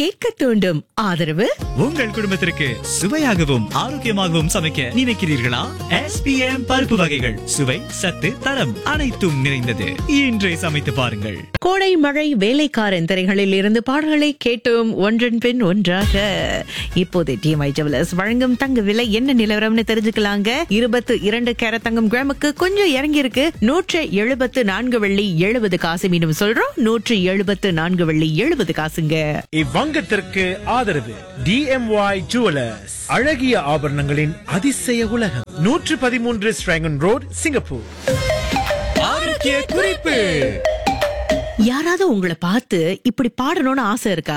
கேட்க தூண்டும் ஆதரவு உங்கள் குடும்பத்திற்கு சுவையாகவும் ஆரோக்கியமாகவும் சமைக்க நினைக்கிறீர்களா எஸ்பிஎம் பருப்பு வகைகள் சுவை சத்து தரம் அனைத்தும் நிறைந்தது இன்றே சமைத்து பாருங்கள் கோடை மழை வேலைக்காரன் திரைகளில் இருந்து பாடல்களை கேட்டோம் ஒன்றன் பின் ஒன்றாக இப்போது டிஎம்ஐ ஜுவலர்ஸ் வழங்கும் தங்க விலை என்ன நிலவரம்னு தெரிஞ்சுக்கலாங்க இருபத்து இரண்டு கேரட் தங்கம் கிராமுக்கு கொஞ்சம் இறங்கி இருக்கு நூற்று எழுபத்து நான்கு வெள்ளி எழுபது காசு மீண்டும் சொல்றோம் நூற்று எழுபத்து நான்கு வெள்ளி எழுபது காசுங்க இவ்வங்கத்திற்கு ஆதரவு டிஎம்ஒய் ஜுவலர்ஸ் அழகிய ஆபரணங்களின் அதிசய உலகம் நூற்று பதிமூன்று ஸ்ட்ராங்கன் ரோட் சிங்கப்பூர் ஆரோக்கிய குறிப்பு யாராவது உங்களை பார்த்து இப்படி பாடணும்னு ஆசை இருக்கா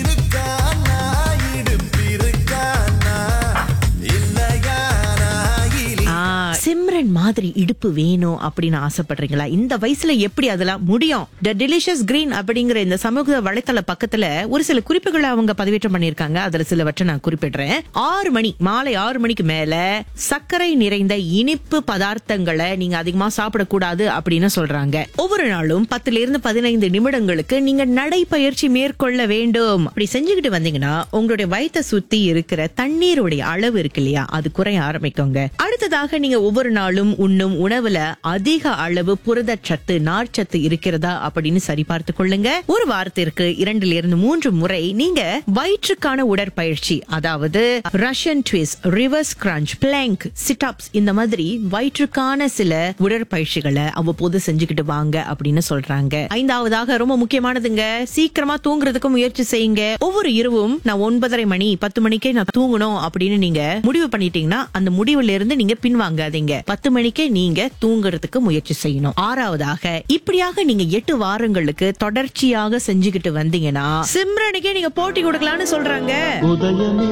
ஆ, சிம்ரன் மாதிரி இடுப்பு வேணும் அப்படின்னு ஆசைப்படுறீங்களா இந்த வயசுல எப்படி அதெல்லாம் முடியும் த டெலிஷியஸ் கிரீன் அப்படிங்கிற இந்த சமூக வலைத்தள பக்கத்துல ஒரு சில குறிப்புகளை அவங்க பதிவேற்றம் பண்ணிருக்காங்க அதுல சிலவற்றை நான் குறிப்பிடுறேன் ஆறு மணி மாலை ஆறு மணிக்கு மேல சர்க்கரை நிறைந்த இனிப்பு பதார்த்தங்களை நீங்க அதிகமா சாப்பிடக்கூடாது அப்படின்னு சொல்றாங்க ஒவ்வொரு நாளும் பத்துல இருந்து பதினைந்து நிமிடங்களுக்கு நீங்க நடைப்பயிற்சி மேற்கொள்ள வேண்டும் அப்படி செஞ்சுக்கிட்டு வந்தீங்கன்னா உங்களுடைய வயித்தை சுத்தி இருக்கிற தண்ணீருடைய அளவு இருக்கு இல்லையா அது குறைய ஆரம்பிக்குங்க அடுத்ததாக நீங்க ஒவ்வொரு நாளும் உண்ணும் உணவுல அதிக அளவு புரதச்சத்து நார்ச்சத்து இருக்கிறதா அப்படின்னு சரிபார்த்து கொள்ளுங்க ஒரு வாரத்திற்கு இரண்டுல இருந்து மூன்று முறை நீங்க வயிற்றுக்கான உடற்பயிற்சி அதாவது Russian twist reverse crunch plank situps இந்த மாதிரி வயிற்றுக்கான சில உடற்பயிற்சிகளை அவ்வப்போது செஞ்சுக்கிட்டு வாங்க அப்படின்னு சொல்றாங்க ஐந்தாவதாக ரொம்ப முக்கியமானதுங்க சீக்கிரமா தூங்குறதுக்கு முயற்சி செய்யுங்க ஒவ்வொரு இரவும் நான் ஒன்பதரை மணி பத்து மணிக்கே நான் தூங்கணும் அப்படின்னு நீங்க முடிவு பண்ணிட்டீங்கன்னா அந்த முடிவுல இருந்து நீங்க பின்வாங்காதீங்க பத்து மணிக்கே நீங்க தூங்குறதுக்கு முயற்சி செய்யணும் ஆறாவதாக இப்படியாக நீங்க எட்டு வாரங்களுக்கு தொடர்ச்சியாக செஞ்சுக்கிட்டு வந்தீங்கன்னா சிம்ரனுக்கே நீங்க போட்டி கொடுக்கலாம்னு சொல்றாங்க உதயமே